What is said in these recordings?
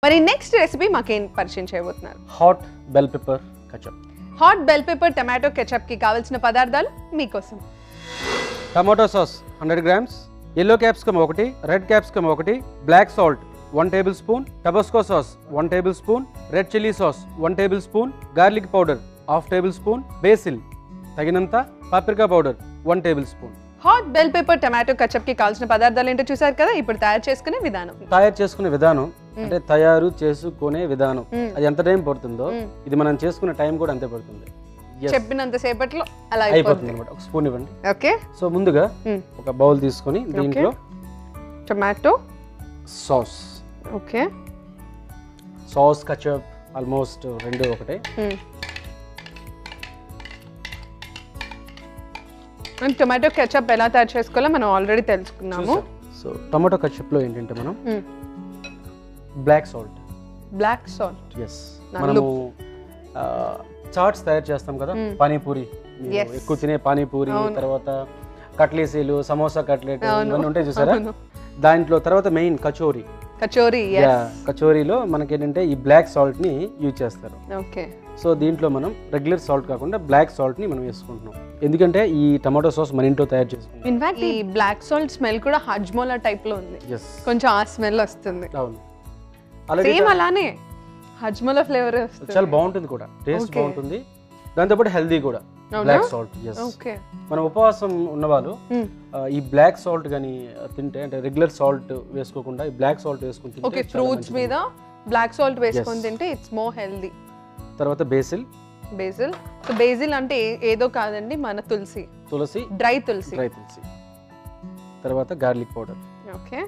మరి next recipe మాకేం పరిచయం చేయబోతున్నారు hot bell pepper ketchup hot bell pepper tomato ketchup కి కావాల్సిన పదార్థాలు మీకోసం tomato sauce hundred grams yellow capsicum ఒకటి రెడ్ క్యాప్సికమ్ ఒకటి black salt one tablespoon టబస్కో sauce one tablespoon red chilli sauce one tablespoon garlic powder half tablespoon basil తగినంత paprika powder one tablespoon hot bell pepper tomato ketchup కి కావాల్సిన పదార్థాలు ఏంటో చూసారు కదా ఇప్పుడు తయారు చేసుకునే విధానం తయారు చేసుకునే విధానం అంటే తయారు చేసుకునే విధానం మ్మ్. అది ఎంత టైం పడుతుందో మ్మ్. ఇది మనం చేసుకునే టైం కూడా అంతే పడుతుంది Yes. చెప్పినంత సేపట్లో అలా అయిపోతుంది అయిపోతుంది అనమాట ఒక స్పూన్ ఇవ్వండి ఓకే సో ముందుగా ఒక బౌల్ తీసుకొని దీంట్లో tomato sauce okay sauce ketchup almost రెండు ఒకటే టొమాటో కెచప్ ఎలా తయారు చేసుకోవాలో మనం ఆల్రెడీ తెలుసుకున్నాము సో టమాటో కచప్లో ఏంటంటే మనం మ్మ్. Black salt black salt yes నల్లు. మనము చాట్స్ తయారు చేస్తాం కదా మ్మ్. పానీపూరి మీరు Yes. ఎక్కువ తినే పానీపూరి అవును. తర్వాత కట్లీసీలు సమోసా కట్లెట్ అవును. ఇవన్నీ ఉంటాయి చూసారా అవును. దాంట్లో తర్వాత మెయిన్ కచోరీ కచోరీ యా కచోరీలో మనకి ఏంటంటే ఈ బ్లాక్ సాల్ట్ ని యూజ్ చేస్తారు ఓకే సో దీంట్లో మనం రెగ్యులర్ సాల్ట్ కాకుండా బ్లాక్ సాల్ట్ ని మనం వేసుకుంటున్నాం ఎందుకంటే ఈ టమాటో సాస్ మన ఇంట్లో తయారు చేసుకుంటాం ఇన్ఫాక్ట్ ఈ బ్లాక్ సాల్ట్ స్మెల్ కూడా హజ్మోలా టైప్ లో ఉంది ఎస్ కొంచెం ఆ స్మెల్ వస్తుంది అవును ఆల్రెడీ సేమ్ అలానే హజ్మోలా ఫ్లేవర్ వస్తుంది చాలా బాగుంటుంది కూడా టేస్ట్ Okay. బాగుంటుంది దాంతోపాటు హెల్దీ కూడా అవునా? బ్లాక్ సాల్ట్ ఎస్ ఓకే మన ఉపవాసం ఉన్నవాళ్ళు ఆ, ఈ బ్లాక్ సాల్ట్ కానీ తింటే అంటే రెగ్యులర్ సాల్ట్ వేసుకోకుండా ఈ బ్లాక్ సాల్ట్ వేసుకుని తింటే ఓకే చాలా ఫ్రూట్స్ మంచిది. మీద బ్లాక్ సాల్ట్ వేసుకొని Yes. తింటే ఇట్స్ మోర్ హెల్దీ తర్వాత బేసిల్ బేజిల్ సో బేజిల్ అంటే ఏ- ఏదో కాదండి మన తులసి తులసి డ్రై తులసి డ్రై తులసి తర్వాత గార్లిక్ పౌడర్ ఓకే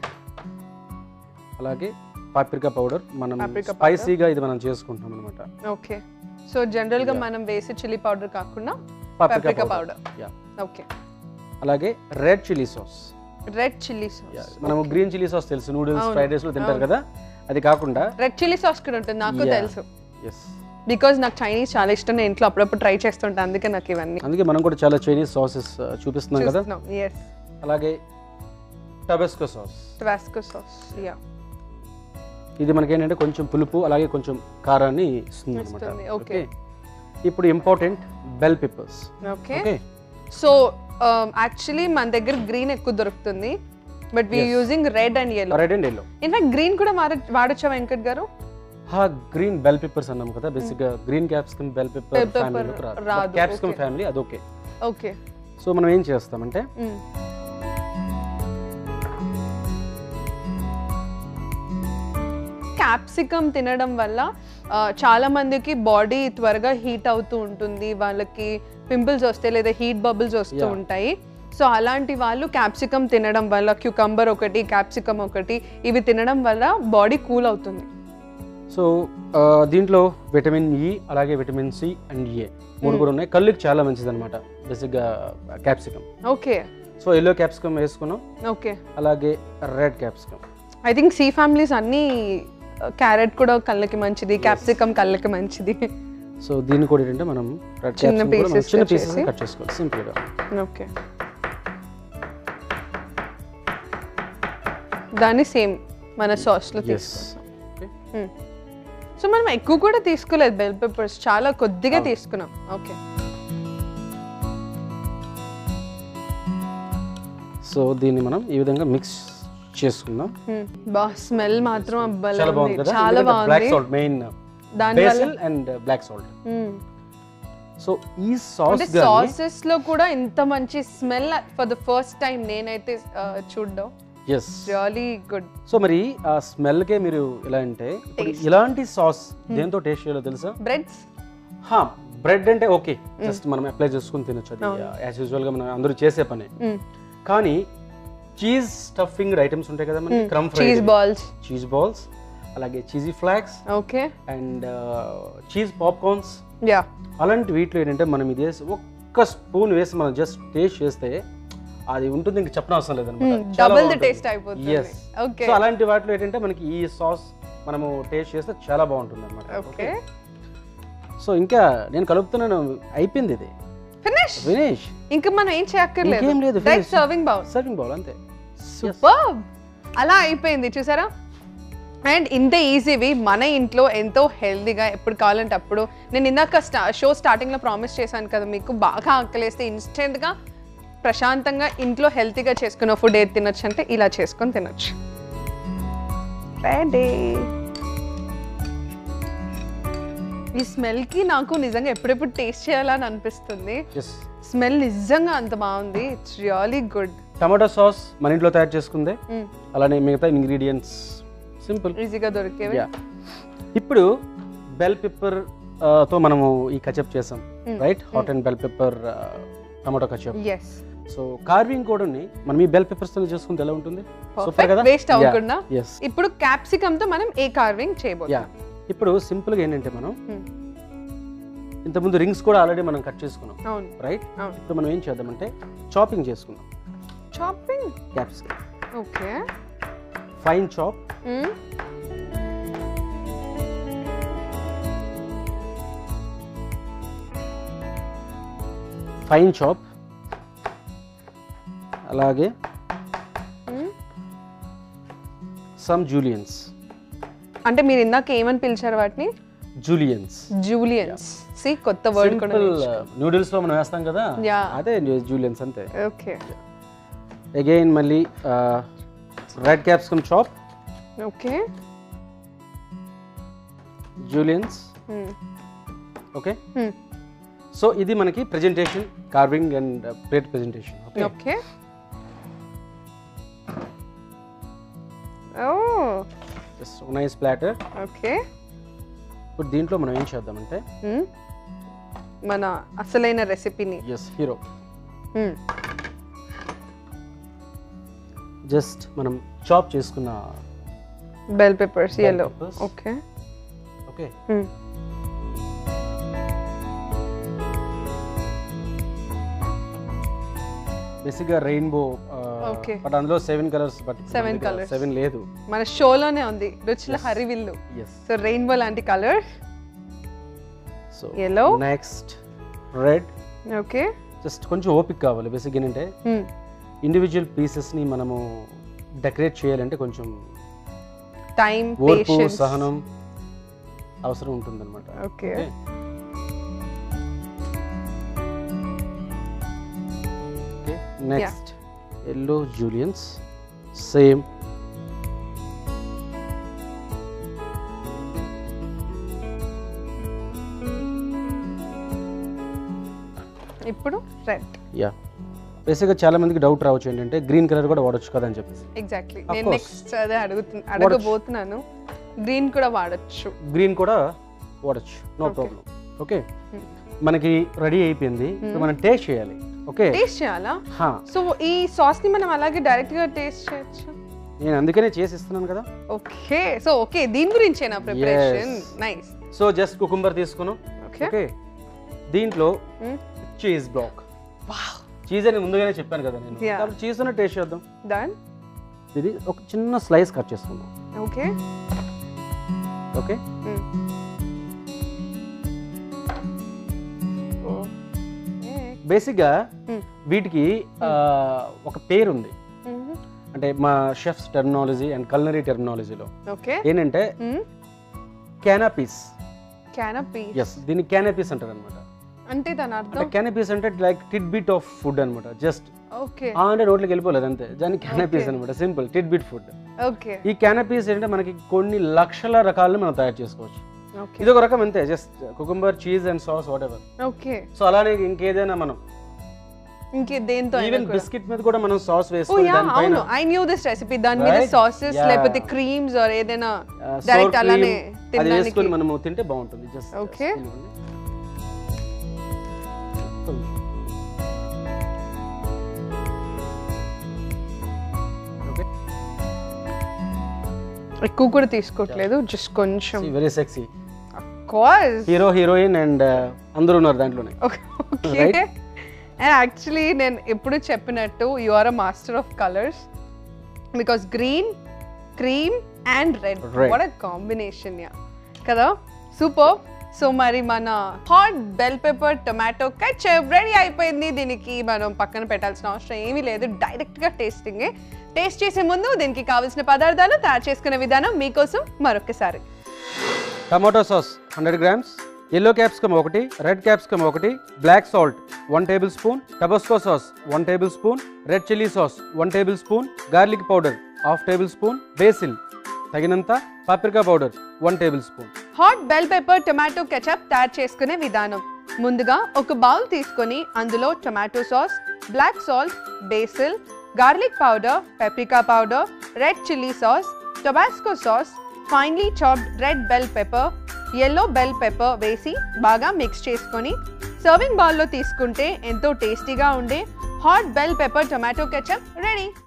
అలాగే పాప్రికా పౌడర్ మనం Paprika powder. స్పైసీగా ఇది మనం చేసుకుంటాం అనమాట ఓకే సో జనరల్ గా Yeah. మనం వేసే చిల్లీ పౌడర్ కాకుండా paprika paprika powder powder okay అలాగే red chilli sauce red chilli sauce మనము గ్రీన్ చిల్లీ సాస్ తెలుసు నూడిల్స్ అవును. ఫ్రైడ్ రైస్ లో తింటారు అవును. కదా అది కాకుండా రెడ్ చిల్లీ సాస్ కూడా ఉంటుంది నాకు Yeah. తెలుసు ఎస్ బికాజ్ నాకు చైనీస్ చాలా ఇష్టం నేను ఇంట్లో అప్పుడప్పుడు ట్రై చేస్తుంటాను అందుకే నాకు ఇవన్నీ అందుకే మనం కూడా చాలా చైనీస్ సాసెస్ చూపిస్తున్నాం కదా చూస్తున్నాం ఎస్ అలాగే tabasco sauce tabasco sauce yeah ఇది మనకి ఏంటంటే కొంచెం పులుపు అలాగే కొంచెం కారాన్ని ఇస్తుంది అనమాట ఇస్తుంది, ఓకే okay. ఇప్పుడు important bell peppers okay okay so actually మన దగ్గర గ్రీన్ ఎక్కువ దొరుకుతుంది but we Yes. Using red and yellow red and yellow in fact green కూడా వాడ వాడొచ్చా వెంకట్ గారు హా గ్రీన్ బెల్ పెప్పర్స్ అన్నాం కదా బేసిక్ గా green capsicum bell pepper Bell pepper ఫ్యామిలీలోకి రాదు, రాదు క్యాప్సికమ్ okay. ఫ్యామిలీ అది ఓకే ఓకే సో మనం ఏం చేస్తామంటే క్యాప్సికమ్ తినడం వల్ల ఆ, చాలా మందికి బాడీ త్వరగా హీట్ అవుతూ ఉంటుంది వాళ్ళకి పింపుల్స్ వస్తాయి లేదా హీట్ బబుల్స్ వస్తూ Yeah. ఉంటాయి సో అలాంటి వాళ్ళు క్యాప్సికమ్ తినడం వల్ల క్యూకంబర్ ఒకటి క్యాప్సికమ్ ఒకటి ఇవి తినడం వల్ల బాడీ కూల్ అవుతుంది సో ఆ, దీంట్లో విటమిన్ ఇ అలాగే విటమిన్ సి అండ్ ఏ మూడు కూడా ఉన్నాయి కళ్ళుకి చాలా మంచిది అనమాట బేసిక్గా capsicum okay so yellow capsicum వేసుకున్నాం ఓకే అలాగే red capsicum I think C families అన్ని క్యారెట్ కూడా కళ్ళకి మంచిది క్యాప్సికమ్ కళ్ళకి మంచిది సో దీన్ని కూడా ఏంటంటే మనం రెడ్ చిన్న క్యాప్సికమ్ కూడా మనం pieces చిన్న cut పీసెస్ చేసి. కట్ చేసుకోవాలి సింపుల్గా ఓకే దాన్ని సేమ్ మన సాస్లో ఎస్ తీసుకున్నాం సో మనం ఎక్కువ కూడా తీసుకోలేదు బెల్ పెప్పర్స్ చాలా కొద్దిగా తీసుకున్నాం ఓకే సో దీన్ని మనం ఈ విధంగా మిక్స్ చేసుకుందాం బా స్మెల్ మాత్రం అబ్బా చాలా బాగుంది కదా చాలా బ్లాక్ బాగుంది సాల్ట్ మెయిన్ దానివల్ల బేసిల్ అండ్ బ్లాక్ సాల్ట్ మ్మ్. సో ఈ అంటే సాస్ సాసెస్ లో కూడా ఇంత మంచి smell for the first time నేనైతే ఆ, చూడ్డం ఎస్ రియలీ గుడ్ సో మరి ఆ స్మెల్ కే మీరు ఇలా అంటే ఇప్పుడు ఇలాంటి సాస్ దేంతో టేస్ట్ చేయాలో తెలుసా బ్రెడ్స్ హా బ్రెడ్ అంటే ఓకే జస్ట్ మనం అప్లై చేసుకుని తినొచ్చు అది యాజ్ యూజువల్ గా మనం అందరూ చేసే పనే కానీ చీజ్ స్టఫింగ్ ఐటమ్స్ ఉంటాయి కదా మనకి crumb fry cheese balls cheese balls అలాగే cheesy flakes okay and cheese popcorns yeah అలాంటి వీటిలో ఏంటంటే మనం ఇది వేసి ఒక్క స్పూన్ వేసి మనం జస్ట్ టేస్ట్ చేస్తే అది ఉంటుంది ఇంకా చెప్పనవసరం లేదన్నమాట చాలా డబుల్ ద బాగుంటుంది. టేస్ట్ అయిపోతుంది Yes. ఓకే సో అలాంటి వాటిలో ఏంటంటే మనకి ఈ సాస్ మనము టేస్ట్ చేస్తే చాలా బాగుంటుంది అనమాట ఓకే సో ఇంకా నేను కలుపుతున్నాను అయిపోయింది ఇది ఫినిష్ ఫినిష్ ఇంకా మనం ఏం చేయక్కర్లేదు ఇంకేం లేదు, direct finish. Serving bowl serving bowl అంతే సూపర్ అలా అయిపోయింది చూసారా అండ్ ఇంత ఈజీవి మన ఇంట్లో ఎంతో హెల్దీగా ఎప్పుడు కావాలంటే అప్పుడు నేను ఇందాక స్టా షో స్టార్టింగ్లో ప్రామిస్ చేశాను కదా మీకు బాగా ఆకలేస్తే ఇన్స్టెంట్గా ప్రశాంతంగా ఇంట్లో హెల్తీగా చేసుకున్న ఫుడ్ ఏది తినొచ్చు అంటే ఇలా చేసుకొని తినొచ్చు రెడీ ఈ స్మెల్కి నాకు నిజంగా ఎప్పుడెప్పుడు టేస్ట్ చేయాలని అనిపిస్తుంది ఎస్ స్మెల్ నిజంగా అంత బాగుంది it's really good tomato sauce మన ఇంట్లో తయారు చేసుకుందే అలానే మిగతా ఇంగ్రీడియంట్స్ సింపుల్ ఈజీగా దొరికేవి యా ఇప్పుడు బెల్ పెప్పర్ తో మనము ఈ కచప్ చేసాం Mm. Right hot and bell pepper tomato ketchup yes so carving కూడా మనం ఈ బెల్ పెప్పర్స్ తో చేసుకుంటే ఎలా ఉంటుంది సూపర్ పర్ఫెక్ట్ కదా వేస్ట్ అవ్వకుండా ఎస్ ఇప్పుడు క్యాప్సికమ్ తో మనం ఏ కార్వింగ్ యా చేయబోతున్నాం ఇప్పుడు సింపుల్ గా ఏంటంటే మనం Hmm. ఇంతకుముందు రింగ్స్ కూడా ఆల్రెడీ మనం కట్ చేసుకున్నాం అవును రైట్ అవును ఇప్పుడు మనం ఏం చేద్దామంటే చాపింగ్ చేసుకుందాం chopping capsicum okay fine chop fine chop అలాగే సమ్ జూలియన్స్ అంటే మీరు ఇందాక ఏమని పిలిచారు వాటిని జూలియన్స్ జూలియన్స్ సి కొత్త వర్డ్ కూడా సింపుల్ నూడిల్స్ లో మనం వేస్తాం కదా Yeah. అదే జూలియన్స్ అంతే ఓకే అగైన్ మళ్ళీ red capsicum chop okay juliennes okay so ఇది మనకి presentation carving and plate presentation okay okay oh just nice platter okay ఇప్పుడు దీంట్లో మనం ఏం చేద్దామంటే మన అసలైన రెసిపీని ఎస్ హీరో జస్ట్ మనం చాప్ చేసుకున్న బెల్ పెప్పర్స్ Bell ఎల్లో peppers. ఓకే ఓకే బేసిక్గా రెయిన్బో Okay. బట్ అందులో seven colours but Seven colours. Seven లేదు మన షోలోనే ఉంది రుచుల Yes. హరివిల్లు ఎస్ సో రెయిన్బో లాంటి colour so Yellow. Next red okay just కొంచెం ఓపిక కావాలి బేసిక్ ఏంటంటే ఇండివిజువల్ పీసెస్ని మనము డెకరేట్ చేయాలంటే కొంచెం టైం ఓర్పు పేషెన్స్ సహనం అవసరం ఉంటుందన్నమాట okay okay next yellow juliennes same ఇప్పుడు రెడ్ యా బేసిక్గా చాలా మందికి డౌట్ రావచ్చు ఏంటంటే గ్రీన్ కలర్ కూడా వాడొచ్చు కదా అని చెప్పేసి ఎగ్జాక్ట్లీ Of నేను course. నెక్స్ట్ అదే అడుగుతు అడగబోతున్నాను గ్రీన్ కూడా వాడచ్చు గ్రీన్ కూడా వాడచ్చు no Okay. Problem okay Hmm. మనకి రెడీ అయిపోయింది ఇప్పుడు మనం టేస్ట్ చేయాలి ఓకే టేస్ట్ చేయాలా హా, సో ఈ సాస్ ని మనం అలాగే డైరెక్ట్ గా టేస్ట్ చేయొచ్చు నేను అందుకనే చేసి ఇస్తున్నాను కదా ఓకే సో ఓకే దీని గురించేనా preparation Yes. Nice so just cucumber తీసుకున్నాం ఓకే ఓకే దీంట్లో చీజ్ బ్లాక్ చీజ్ అని ముందుగానే చెప్పాను కదా నేను Yeah. కాబట్టి చీజ్ అన్న టేస్ట్ చేద్దాం డన్ ఇది ఒక చిన్న స్లైస్ కట్ చేసుకుందాం ఓకే ఓకే బేసిక్గా Hmm. వీటికి ఆ, ఒక పేరు ఉంది అంటే మా షెఫ్స్ టెర్మినాలజీ అండ్ కల్నరీ టెర్మినాలజీలో ఓకే ఏంటంటే క్యానాపీస్ క్యానపీ ఎస్ దీన్ని క్యానాపీస్ అంటారు అనమాట అంటే దాని అంటే అర్థం క్యానపీస్ అంటే like tidbit of food అనమాట జస్ట్ ఓకే ఆ అంటే నోట్లోకి వెళ్ళిపోలేదు అంతే దాన్ని క్యానపీస్ Okay. అనమాట simple tidbit food okay ఈ క్యానపీస్ ఏంటంటే మనకి కొన్ని లక్షల రకాలను మనం తయారు చేసుకోవచ్చు ఓకే ఇది ఒక రకం అంతే just cucumber cheese and sauce whatever okay so అలానే ఇంకేదైనా మనం ఇంకే దేంతో ఈవెన్ బిస్కెట్ మీద కూడా మనం సాస్ ఓ వేసుకొని యా దానిపైన అవును ఐ న్యూ దిస్ రెసిపీ దాని మీద Right? Sauces Yeah. లేకపోతే క్రీమ్స్ ఆర్ ఏదైనా ఆ, sour డైరెక్ట్ cream, అలానే అది తినడానికి వేసుకొని మనము తింటే బాగుంటుంది జస్ట్ Okay. ఎక్కువ కూడా తీసుకోవట్లేదు జస్ట్ కొంచెం very sexy course hero heroine and అందరూ ఉన్నారు దాంట్లోనే ఓకే Right? అండ్ యాక్చువల్లీ నేను ఎప్పుడు చెప్పినట్టు you are a master of colours because green cream and red Red. What a combination yeah కదా సూపర్ సో మరి మన hot bell pepper tomato ketchup ready అయిపోయింది దీనికి మనం పక్కన పెట్టాల్సిన అవసరం ఏమీ లేదు డైరెక్ట్గా టేస్టింగే టేస్ట్ చేసే ముందు దీనికి కావాల్సిన పదార్థాలు తయారు చేసుకునే విధానం మీకోసం మరొకసారి tomato sauce hundred grams yellow capsicum ఒకటి రెడ్ క్యాప్సికమ్ ఒకటి black salt one tablespoon టబస్కో sauce one tablespoon red chilli sauce one tablespoon garlic powder half tablespoon basil తగినంత paprika powder one tablespoon hot bell pepper tomato ketchup తయారు చేసుకునే విధానం ముందుగా ఒక bowl తీసుకొని అందులో tomato sauce black salt basil garlic powder paprika powder red chilli sauce Tabasco sauce finely chopped red bell pepper yellow bell pepper వేసి బాగా mix చేసుకొని సర్వింగ్ బౌల్లో తీసుకుంటే ఎంతో టేస్టీగా ఉండే hot bell pepper tomato ketchup ready